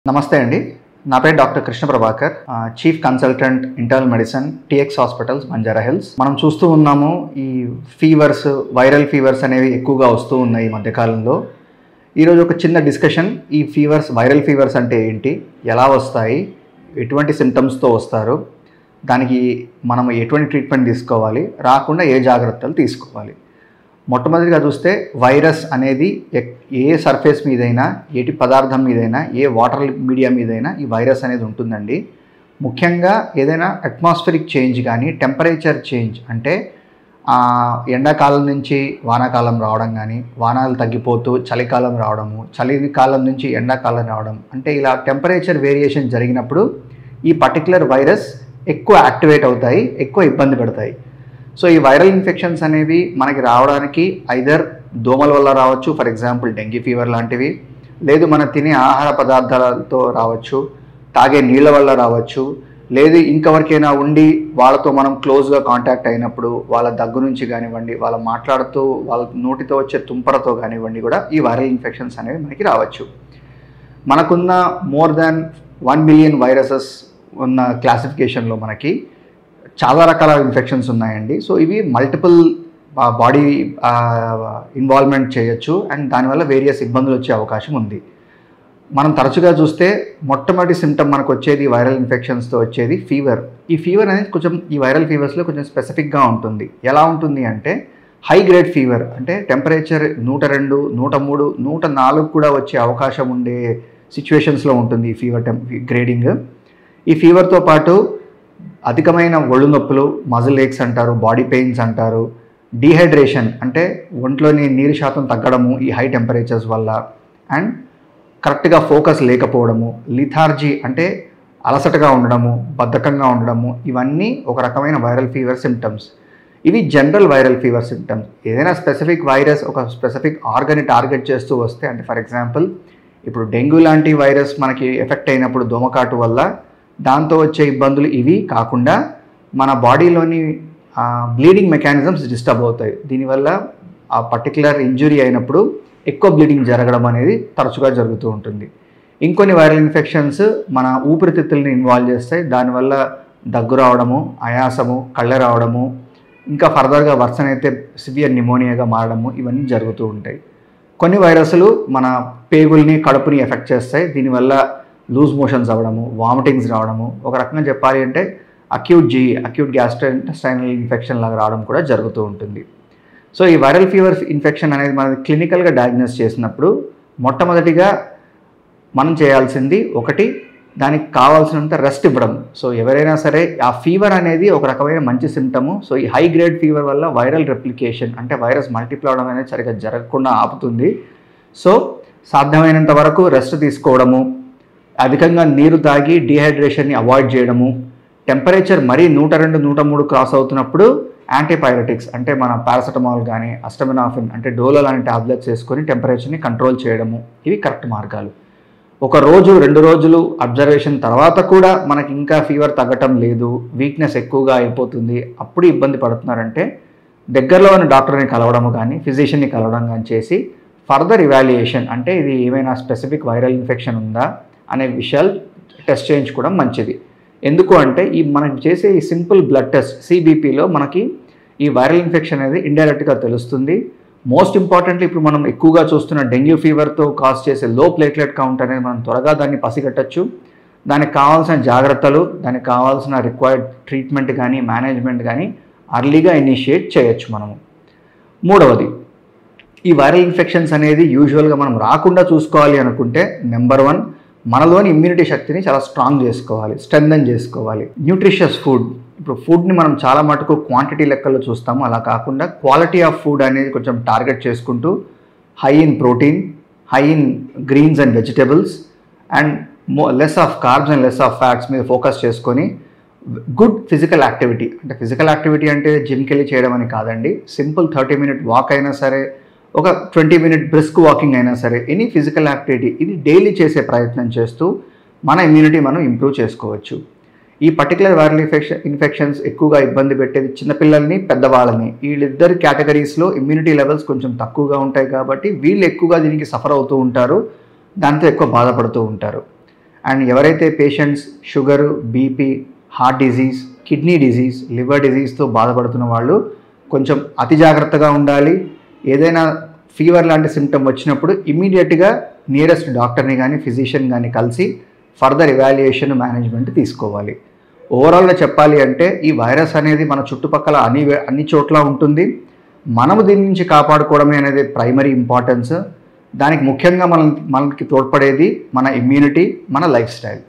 నమస్తే అండి నా పేరు డాక్టర్ కృష్ణ ప్రభాకర్ ఆ, chief consultant internal medicine TX hospitals Banjara Hills మనం చూస్తూ ఉన్నాము ఈ ఫీవర్స్ వైరల్ ఫీవర్స్ అనేవి ఎక్కువగా వస్తూ ఉన్నాయి ఈ మధ్యకాలంలో ఈరోజు ఒక చిన్న డిస్కషన్ ఈ ఫీవర్స్ వైరల్ ఫీవర్స్ అంటే ఏంటి ఎలా వస్తాయి ఎటువంటి సిమ్టమ్స్తో వస్తారు దానికి మనం ఎటువంటి ట్రీట్మెంట్ తీసుకోవాలి రాకుండా ఏ జాగ్రత్తలు తీసుకోవాలి మొట్టమొదటిగా చూస్తే వైరస్ అనేది ఎక్- ఏ సర్ఫేస్ మీదైనా ఏటి పదార్థం మీదైనా ఏ వాటర్ మీడియా మీదైనా ఈ వైరస్ అనేది ఉంటుందండి ముఖ్యంగా ఏదైనా అట్మాస్ఫిరిక్ చేంజ్ కానీ టెంపరేచర్ చేంజ్ అంటే ఆ, ఎండాకాలం నుంచి వానాకాలం రావడం కానీ వానాలు తగ్గిపోతూ చలికాలం రావడము చలికాలం నుంచి ఎండాకాలం రావడం అంటే ఇలా టెంపరేచర్ వేరియేషన్ జరిగినప్పుడు ఈ పర్టికులర్ వైరస్ ఎక్కువ యాక్టివేట్ అవుతాయి ఎక్కువ ఇబ్బంది పెడతాయి సో ఈ వైరల్ ఇన్ఫెక్షన్స్ అనేవి మనకి రావడానికి ఐదర్ దోమల వల్ల రావచ్చు ఫర్ ఎగ్జాంపుల్ డెంగీ ఫీవర్ లాంటివి లేదు మనం తినే ఆహార పదార్థాలతో రావచ్చు తాగే నీళ్ళ వల్ల రావచ్చు లేదు ఇంకెవరికైనా ఉండి వాళ్ళతో మనం క్లోజ్గా కాంటాక్ట్ అయినప్పుడు వాళ్ళ దగ్గు నుంచి కానివ్వండి వాళ్ళ మాట్లాడుతూ వాళ్ళ నోటితో వచ్చే తుంపరతో కానివ్వండి కూడా ఈ వైరల్ ఇన్ఫెక్షన్స్ అనేవి మనకి రావచ్చు మనకున్న more than one million viruses ఉన్న క్లాసిఫికేషన్లో మనకి చాలా రకాల ఇన్ఫెక్షన్స్ ఉన్నాయండి సో ఇవి మల్టిపుల్ బాడీ ఇన్వాల్వ్మెంట్ చేయొచ్చు అండ్ దానివల్ల వేరియస్ ఇబ్బందులు వచ్చే అవకాశం ఉంది మనం తరచుగా చూస్తే మొట్టమొదటి సిమ్టమ్ మనకు వచ్చేది వైరల్ ఇన్ఫెక్షన్స్తో వచ్చేది ఫీవర్ ఈ ఫీవర్ అనేది కొంచెం ఈ వైరల్ ఫీవర్స్లో కొంచెం స్పెసిఫిక్గా ఉంటుంది ఎలా ఉంటుంది అంటే హై గ్రేడ్ ఫీవర్ అంటే టెంపరేచర్ నూట రెండు నూట మూడు నూట నాలుగు కూడా వచ్చే అవకాశం ఉండే సిచ్యువేషన్స్లో ఉంటుంది ఈ ఫీవర్ టెం గ్రేడింగ్ ఈ ఫీవర్తో పాటు అధికమైన ఒళ్ళు నొప్పులు మజిల్ ఏక్స్ అంటారు బాడీ పెయిన్స్ అంటారు డీహైడ్రేషన్ అంటే ఒంట్లోని నీరు శాతం తగ్గడము ఈ హై టెంపరేచర్స్ వల్ల అండ్ కరెక్ట్గా ఫోకస్ లేకపోవడము లిథార్జీ అంటే అలసటగా ఉండడము బద్ధకంగా ఉండడము ఇవన్నీ ఒక రకమైన వైరల్ ఫీవర్ సిమ్టమ్స్ ఇవి జనరల్ వైరల్ ఫీవర్ సిమ్టమ్స్ ఏదైనా స్పెసిఫిక్ వైరస్ ఒక స్పెసిఫిక్ ఆర్గన్ని టార్గెట్ చేస్తూ వస్తే అంటే ఫర్ ఎగ్జాంపుల్ ఇప్పుడు డెంగ్యూ లాంటి వైరస్ మనకి ఎఫెక్ట్ అయినప్పుడు దోమకాటు వల్ల దాంతో వచ్చే ఇబ్బందులు ఇవి కాకుండా మన బాడీలోని బ్లీడింగ్ మెకానిజమ్స్ డిస్టర్బ్ అవుతాయి దీనివల్ల ఆ పర్టికులర్ ఇంజురీ అయినప్పుడు ఎక్కువ బ్లీడింగ్ జరగడం అనేది తరచుగా జరుగుతూ ఉంటుంది ఇంకొన్ని వైరల్ ఇన్ఫెక్షన్స్ మన ఊపిరితిత్తుల్ని ఇన్వాల్వ్ చేస్తాయి దానివల్ల దగ్గు రావడము ఆయాసము కళ్ళ రావడము ఇంకా ఫర్దర్గా వర్సన్ అయితే సివియర్ నిమోనియాగా మారడము ఇవన్నీ జరుగుతూ ఉంటాయి కొన్ని వైరస్లు మన పేగుల్ని కడుపుని ఎఫెక్ట్ చేస్తాయి దీనివల్ల లూజ్ మోషన్స్ అవ్వడము వామిటింగ్స్ రావడము ఒక రకంగా చెప్పాలి అంటే acute G acute gastrointestinal infection లాగా రావడం కూడా జరుగుతూ ఉంటుంది సో ఈ వైరల్ ఫీవర్ ఇన్ఫెక్షన్ అనేది మనం క్లినికల్గా డయాగ్నోస్ చేసినప్పుడు మొట్టమొదటిగా మనం చేయాల్సింది ఒకటి దానికి కావాల్సినంత రెస్ట్ ఇవ్వడం సో ఎవరైనా సరే ఆ ఫీవర్ అనేది ఒక రకమైన మంచి సిమ్టము సో ఈ హై గ్రేడ్ ఫీవర్ వల్ల వైరల్ రెప్లికేషన్ అంటే వైరస్ మల్టిప్లై అవడం అనేది సరిగ్గా జరగకుండా ఆపుతుంది సో సాధ్యమైనంత వరకు రెస్ట్ తీసుకోవడము అధికంగా నీరు తాగి డీహైడ్రేషన్ని అవాయిడ్ చేయడము టెంపరేచర్ మరీ నూట రెండు నూట మూడు క్రాస్ అవుతున్నప్పుడు యాంటీపైరటిక్స్ అంటే మన పారాసెటమాల్ కానీ అస్టమినాఫిన్ అంటే డోలో లాంటి టాబ్లెట్స్ వేసుకొని టెంపరేచర్ని కంట్రోల్ చేయడము ఇవి కరెక్ట్ మార్గాలు ఒక రోజు రెండు రోజులు అబ్జర్వేషన్ తర్వాత కూడా మనకి ఇంకా ఫీవర్ తగ్గటం లేదు వీక్నెస్ ఎక్కువగా అయిపోతుంది అప్పుడు ఇబ్బంది పడుతున్నారంటే దగ్గరలో ఉన్న డాక్టర్ని కలవడము కానీ ఫిజిషియన్ని కలవడం కానీ చేసి ఫర్దర్ ఇవాల్యుయేషన్ అంటే ఇది ఏమైనా స్పెసిఫిక్ వైరల్ ఇన్ఫెక్షన్ ఉందా అనే విషయాలు టెస్ట్ చేయించుకోవడం మంచిది ఎందుకు అంటే ఈ మనం చేసే ఈ సింపుల్ బ్లడ్ టెస్ట్ సిబిపిలో మనకి ఈ వైరల్ ఇన్ఫెక్షన్ అనేది ఇండైరెక్ట్గా తెలుస్తుంది మోస్ట్ ఇంపార్టెంట్లీ ఇప్పుడు మనం ఎక్కువగా చూస్తున్న డెంగ్యూ ఫీవర్తో కాజ్ చేసే లో ప్లేట్లెట్ కౌంట్ అనేది మనం త్వరగా దాన్ని పసిగట్టచ్చు దానికి కావాల్సిన జాగ్రత్తలు దానికి కావాల్సిన రిక్వైర్డ్ ట్రీట్మెంట్ కానీ మేనేజ్మెంట్ కానీ అర్లీగా ఇనిషియేట్ చేయొచ్చు మనము మూడవది ఈ వైరల్ ఇన్ఫెక్షన్స్ అనేది యూజువల్గా మనం రాకుండా చూసుకోవాలి అనుకుంటే నెంబర్ వన్ మనలోని ఇమ్యూనిటీ శక్తిని చాలా స్ట్రాంగ్ చేసుకోవాలి స్ట్రెంథన్ చేసుకోవాలి న్యూట్రిషియస్ ఫుడ్ ఇప్పుడు ఫుడ్ని మనం చాలా మటుకు క్వాంటిటీ లెక్కల్లో చూస్తాము అలా కాకుండా క్వాలిటీ ఆఫ్ ఫుడ్ అనేది కొంచెం టార్గెట్ చేసుకుంటూ high in protein high in greens and vegetables and more less of carbs and less of fats మీద ఫోకస్ చేసుకొని గుడ్ ఫిజికల్ యాక్టివిటీ అంటే ఫిజికల్ యాక్టివిటీ అంటే జిమ్కి వెళ్ళి చేయడం అని కాదండి సింపుల్ థర్టీ మినిట్ వాక్ అయినా సరే ఒక ట్వంటీ మినిట్ బ్రిస్క్ వాకింగ్ అయినా సరే ఎనీ ఫిజికల్ యాక్టివిటీ ఇది డైలీ చేసే ప్రయత్నం చేస్తూ మన ఇమ్యూనిటీ మనం ఇంప్రూవ్ చేసుకోవచ్చు ఈ పర్టికులర్ వైరల్ ఇన్ఫెక్షన్ ఇన్ఫెక్షన్స్ ఎక్కువగా ఇబ్బంది పెట్టేది చిన్నపిల్లల్ని పెద్దవాళ్ళని వీళ్ళిద్దరు కేటగిరీస్లో ఇమ్యూనిటీ లెవెల్స్ కొంచెం తక్కువగా ఉంటాయి కాబట్టి వీళ్ళు ఎక్కువగా దీనికి సఫర్ అవుతూ ఉంటారు దాంతో ఎక్కువ బాధపడుతూ ఉంటారు అండ్ ఎవరైతే patients sugar BP heart disease kidney disease liver డిజీజ్తో బాధపడుతున్న వాళ్ళు కొంచెం అతి జాగ్రత్తగా ఉండాలి ఏదైనా ఫీవర్ లాంటి సిమ్టమ్ వచ్చినప్పుడు ఇమీడియట్గా నియరెస్ట్ డాక్టర్ని కానీ ఫిజిషియన్ కానీ కలిసి ఫర్దర్ ఇవాల్యుయేషన్ మేనేజ్మెంట్ తీసుకోవాలి ఓవరాల్గా చెప్పాలి అంటే ఈ వైరస్ అనేది మన చుట్టుపక్కల అన్ని అన్ని చోట్ల ఉంటుంది మనము దీని నుంచి కాపాడుకోవడమే అనేది ప్రైమరీ ఇంపార్టెన్స్ దానికి ముఖ్యంగా మనం మనకి తోడ్పడేది మన ఇమ్యూనిటీ మన లైఫ్ స్టైల్